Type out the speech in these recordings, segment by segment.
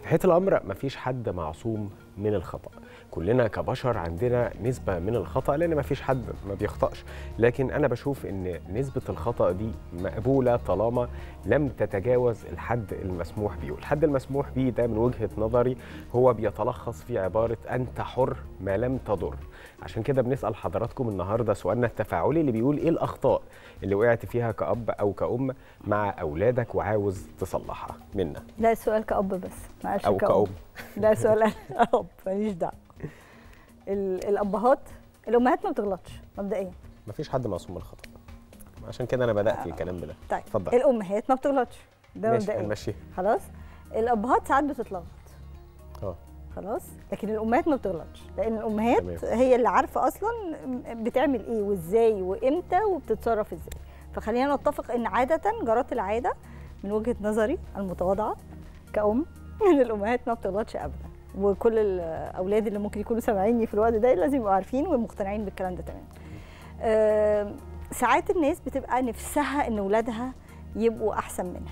في حقيقه الامر مفيش حد معصوم من الخطا كلنا كبشر عندنا نسبه من الخطا لان مفيش حد ما بيخطاش لكن انا بشوف ان نسبه الخطا دي مقبوله طالما لم تتجاوز الحد المسموح بيه والحد المسموح بيه ده من وجهه نظري هو بيتلخص في عباره انت حر ما لم تضر عشان كده بنسال حضراتكم النهارده سؤالنا التفاعلي اللي بيقول ايه الاخطاء اللي وقعت فيها كاب او كأم مع اولادك وعاوز تصلحها منا ده سؤال كأب بس ما قالش او كأم ده سؤال أب ماليش دعوة ال- الأبهات الأمهات ما بتغلطش مبدئيا مفيش حد معصوم من الخطا عشان كده انا بدات الكلام بده طيب اتفضل الأمهات ما بتغلطش ده ماشي مبدئيا هنمشيها خلاص الأبهات ساعات بتتلخبط اه خلاص لكن الامهات ما بتغلطش لان الامهات تمام. هي اللي عارفه اصلا بتعمل ايه وازاي وامتى وبتتصرف ازاي فخلينا نتفق ان عاده جرت العاده من وجهه نظري المتواضعه كأم ان الامهات ما بتغلطش ابدا وكل الاولاد اللي ممكن يكونوا سامعيني في الوقت ده لازم يبقوا عارفين ومقتنعين بالكلام ده تمام آه ساعات الناس بتبقى نفسها ان اولادها يبقوا احسن منها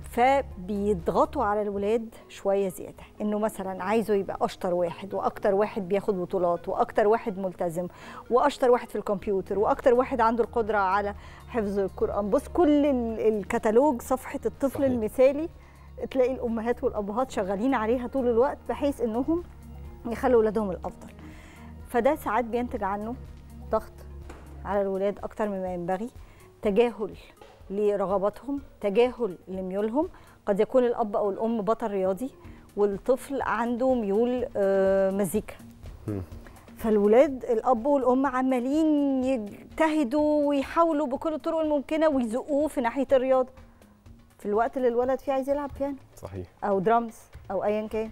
فبيضغطوا على الولاد شويه زياده انه مثلا عايزه يبقى اشطر واحد واكتر واحد بياخد بطولات واكتر واحد ملتزم واشطر واحد في الكمبيوتر واكتر واحد عنده القدره على حفظ القران بص كل ال- الكتالوج صفحه الطفل صحيح. المثالي تلاقي الامهات والابهات شغالين عليها طول الوقت بحيث انهم يخلوا اولادهم الافضل فده ساعات بينتج عنه ضغط على الولاد اكتر مما ينبغي تجاهل لرغباتهم تجاهل لميولهم قد يكون الاب او الام بطل رياضي والطفل عنده ميول آه، مزيكا مم. فالولاد الاب والام عمالين يجتهدوا ويحاولوا بكل الطرق الممكنه ويزقوه في ناحيه الرياضه في الوقت اللي الولد فيه عايز يلعب بيانو صحيح او درامز او ايا كان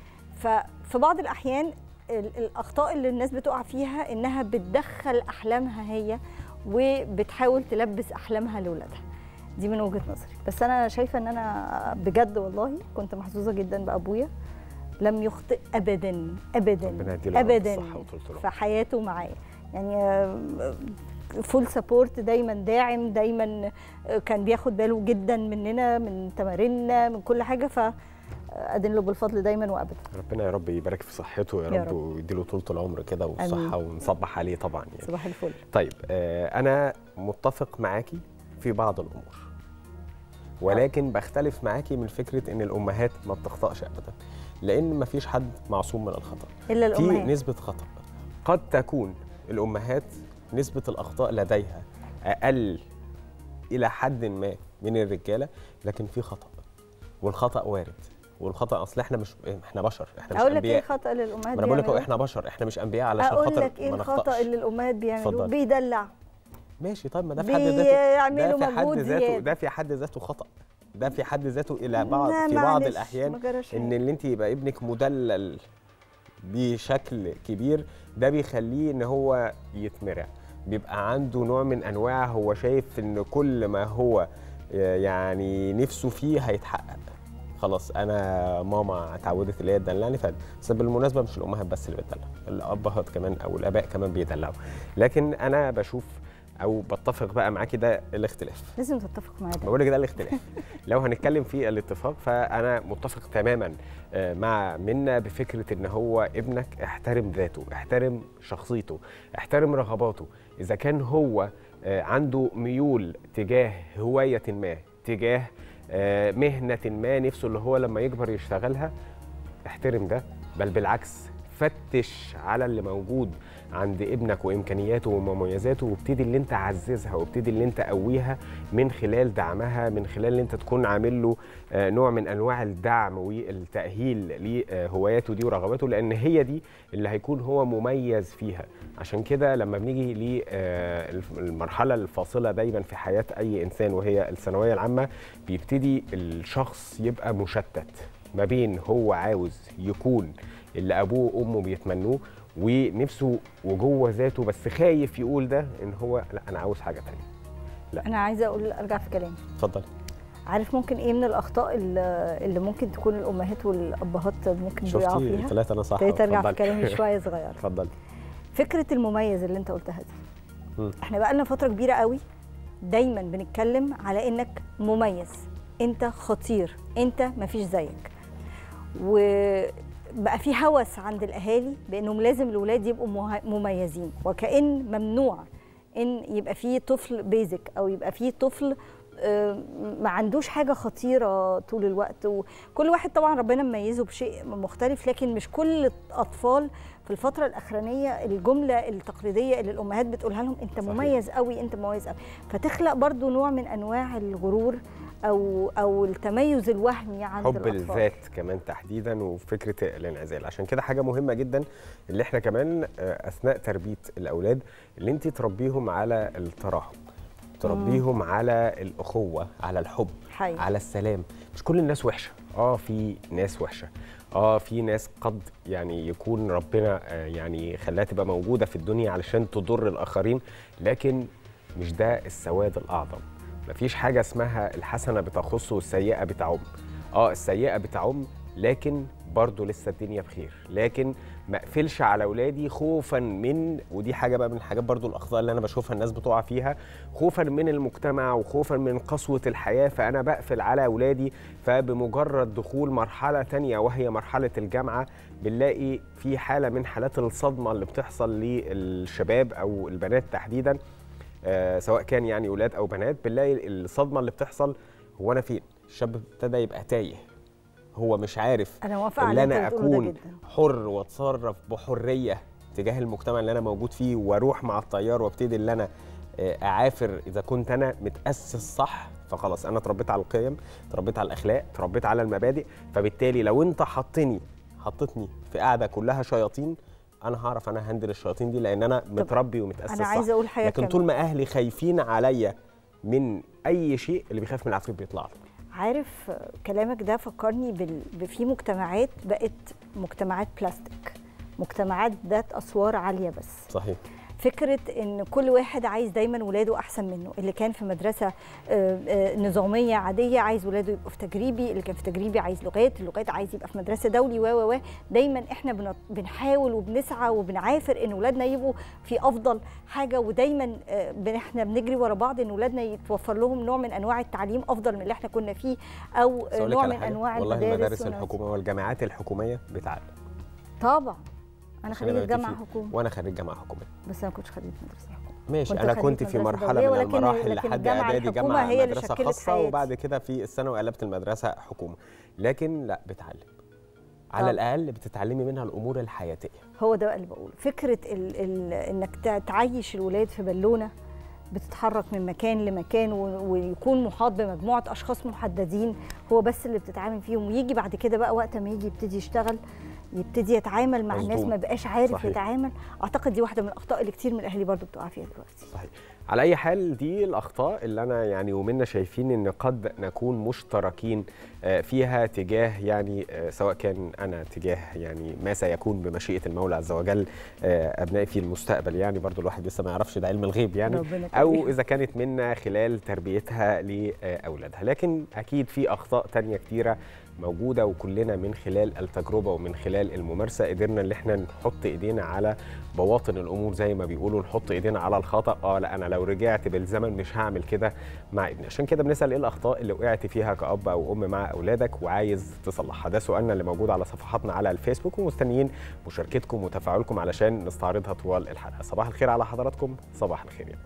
ففي بعض الاحيان ال- الاخطاء اللي الناس بتقع فيها انها بتدخل احلامها هي وبتحاول تلبس احلامها لاولادها دي من وجهه نظري بس انا شايفه ان انا بجد والله كنت محظوظه جدا بابويا لم يخطئ ابدا ابدا ربنا يديله العافية ابدا والصحة وطولة العمر. في حياته معايا يعني فول سبورت دايما داعم دايما آه، كان بياخد باله جدا مننا من تماريننا من كل حاجه ف ادين له بالفضل دايما وابدا ربنا يا رب يبارك في صحته يا يا رب رب. ويديله طولة العمر كده آمين. والصحة ونصبح عليه طبعا يعني صباح الفل طيب آه انا متفق معاكي في بعض الامور ولكن بختلف معاكي من فكره ان الامهات ما بتخطاش ابدا لان ما فيش حد معصوم من الخطا الا في الامهات نسبه خطا قد تكون الامهات نسبه الاخطاء لديها اقل الى حد ما من الرجاله لكن في خطا والخطا وارد والخطا اصل احنا مش احنا بشر احنا مش اقول لك ايه انبياء الخطا اللي الامهات ما انا بقول لك بيعملوه؟ احنا بشر احنا مش انبياء علشان اقول خاطر لك ايه ما الخطا نخطأش. اللي الامهات بيعملوه اتفضل. بيدلع ماشي طيب ما ده في حد ذاته بيعملوا ده في حد مجهود ذاته زيادة. ده في حد ذاته خطأ ده في حد ذاته الى بعض لا في بعض معلش، الاحيان ما جراش ان حاجة. اللي انت يبقى ابنك مدلل بشكل كبير ده بيخليه ان هو يتمرع بيبقى عنده نوع من انواع هو شايف ان كل ما هو يعني نفسه فيه هيتحقق خلاص انا ماما اتعودت اللي هي تدلعني فد بس بالمناسبه مش الامهات بس اللي بتدلع الابهات كمان او الاباء كمان بيدلعوا لكن انا بشوف او بتفق بقى معاكي ده الاختلاف لازم تتفق معايا ده بقول لك ده الاختلاف لو هنتكلم في الاتفاق فانا متفق تماما آه، مع منا بفكره ان هو ابنك احترم ذاته احترم شخصيته احترم رغباته اذا كان هو آه، عنده ميول تجاه هوايه ما تجاه آه، مهنه ما نفسه اللي هو لما يكبر يشتغلها احترم ده بل بالعكس فتش على اللي موجود عند ابنك وامكانياته ومميزاته وابتدي اللي انت عززها وابتدي اللي انت قويها من خلال دعمها من خلال اللي انت تكون عامل له آه، نوع من انواع الدعم والتاهيل لهواياته دي ورغباته لان هي دي اللي هيكون هو مميز فيها عشان كده لما بنيجي للمرحله الفاصله دايما في حياه اي انسان وهي الثانويه العامه بيبتدي الشخص يبقى مشتت ما بين هو عاوز يكون اللي ابوه وامه بيتمنوه ونفسه وجوه ذاته بس خايف يقول ده ان هو لا انا عاوز حاجه تانية انا عايزه اقول ارجع في كلامي اتفضل عارف ممكن ايه من الاخطاء اللي اللي ممكن تكون الامهات والابهات ممكن بيقعوا شفتي فيها ثلاثة انا صح ابتديت ارجع في اتفضلي. كلامي شويه صغيره اتفضل فكره المميز اللي انت قلتها دي مم. احنا بقى لنا فتره كبيره قوي دايما بنتكلم على انك مميز انت خطير انت مفيش زيك وبقى في هوس عند الاهالي بانهم لازم الاولاد يبقوا مه- مميزين وكأن ممنوع ان يبقى في طفل بيزك او يبقى في طفل آه، ما عندوش حاجه خطيره طول الوقت وكل واحد طبعا ربنا مميزه بشيء مختلف لكن مش كل الاطفال في الفتره الاخرانيه الجمله التقليديه اللي الامهات بتقولها لهم انت صحيح. مميز قوي انت مميز قوي فتخلق برضو نوع من انواع الغرور او او التميز الوهمي عند حب الاطفال الذات كمان تحديدا وفكره الانعزال عشان كده حاجه مهمه جدا اللي احنا كمان آه، اثناء تربيه الاولاد اللي انت تربيهم على التراحم تربيهم على الاخوه على الحب حقيقي. على السلام مش كل الناس وحشه اه في ناس وحشه اه في ناس قد يعني يكون ربنا آه، يعني خلاها تبقى موجوده في الدنيا علشان تضر الاخرين لكن مش ده السواد الاعظم مفيش حاجه اسمها الحسنه بتخص والسيئه بتعم اه السيئه بتعم لكن برضه لسه الدنيا بخير لكن ما اقفلش على اولادي خوفا من ودي حاجه بقى من الحاجات برضه الاخطاء اللي انا بشوفها الناس بتقع فيها خوفا من المجتمع وخوفا من قسوه الحياه فانا بقفل على اولادي فبمجرد دخول مرحله تانية وهي مرحله الجامعه بنلاقي في حاله من حالات الصدمه اللي بتحصل للشباب او البنات تحديدا آه، سواء كان يعني ولاد او بنات بنلاقي الصدمه اللي بتحصل هو انا فين الشاب ابتدى يبقى تايه هو مش عارف انا موافقه ان على اللي انا انت بتقوله ده اكون جدا حر واتصرف بحريه تجاه المجتمع اللي انا موجود فيه واروح مع التيار وابتدي ان انا آه، اعافر اذا كنت انا متاسس صح فخلاص انا اتربيت على القيم اتربيت على الاخلاق اتربيت على المبادئ فبالتالي لو انت حطني حطتني في قاعده كلها شياطين انا هعرف انا هندل الشياطين دي لان انا متربي ومتاسس انا صح عايزه اقول حاجه لكن كمان. طول ما اهلي خايفين عليا من اي شيء اللي بيخاف من العفريت بيطلع له عارف كلامك ده فكرني بال... في مجتمعات بقت مجتمعات بلاستيك مجتمعات ذات اسوار عاليه بس صحيح فكره ان كل واحد عايز دايما ولاده احسن منه اللي كان في مدرسه آه، آه، نظاميه عاديه عايز ولاده يبقوا في تجريبي اللي كان في تجريبي عايز لغات اللغات عايز يبقى في مدرسه دولي و و و دايما احنا بن- بنحاول وبنسعى وبنعافر ان ولادنا يبقوا في افضل حاجه ودايما آه، بن- احنا بنجري ورا بعض ان ولادنا يتوفر لهم نوع من انواع التعليم افضل من اللي احنا كنا فيه او بس آه، أقول لك نوع على من حاجة، انواع والله المدارس المدارس والناس- الحكوميه والجامعات الحكوميه بتعلم طبعا انا عشان خريجه أبقى جامعه متفق. حكومه وانا خريج جامعه حكوميه بس انا ما كنتش خريجه مدرسه حكومه ماشي كنت انا خريجة كنت في مدرسة مرحله دولية، من ولكن- المراحل لكن لحد الجامعة اعدادي الحكومة جامعه هي اللي مدرسه شكلت خاصه حياتي. وبعد كده في الثانوي قلبت المدرسه حكومه لكن لا بتعلم على طب. الاقل بتتعلمي منها الامور الحياتيه هو ده بقى اللي بقوله فكره ال ال انك تع- تعيش الولاد في بالونه بتتحرك من مكان لمكان و- ويكون محاط بمجموعه اشخاص محددين هو بس اللي بتتعامل فيهم ويجي بعد كده بقى وقت ما يجي يبتدي يشتغل يبتدي يتعامل مع الناس مظلوم. ما بقاش عارف صحيح. يتعامل اعتقد دي واحده من الاخطاء اللي كتير من الاهالي برضو بتقع فيها دلوقتي صحيح على اي حال دي الاخطاء اللي انا يعني ومنا شايفين ان قد نكون مشتركين آه، فيها تجاه يعني آه، سواء كان انا تجاه يعني ما سيكون بمشيئه المولى عز وجل آه، ابنائي في المستقبل يعني برضو الواحد لسه ما يعرفش ده علم الغيب يعني ربنا او كريم. اذا كانت منا خلال تربيتها لاولادها لكن اكيد في اخطاء تانية كتيره موجوده وكلنا من خلال التجربه ومن خلال الممارسه قدرنا ان احنا نحط ايدينا على بواطن الامور زي ما بيقولوا نحط ايدينا على الخطا اه لا انا لو رجعت بالزمن مش هعمل كده مع ابني عشان كده بنسال ايه الاخطاء اللي وقعت فيها كاب او ام مع اولادك وعايز تصلحها ده سؤالنا اللي موجود على صفحاتنا على الفيسبوك ومستنيين مشاركتكم وتفاعلكم علشان نستعرضها طوال الحلقه صباح الخير على حضراتكم صباح الخير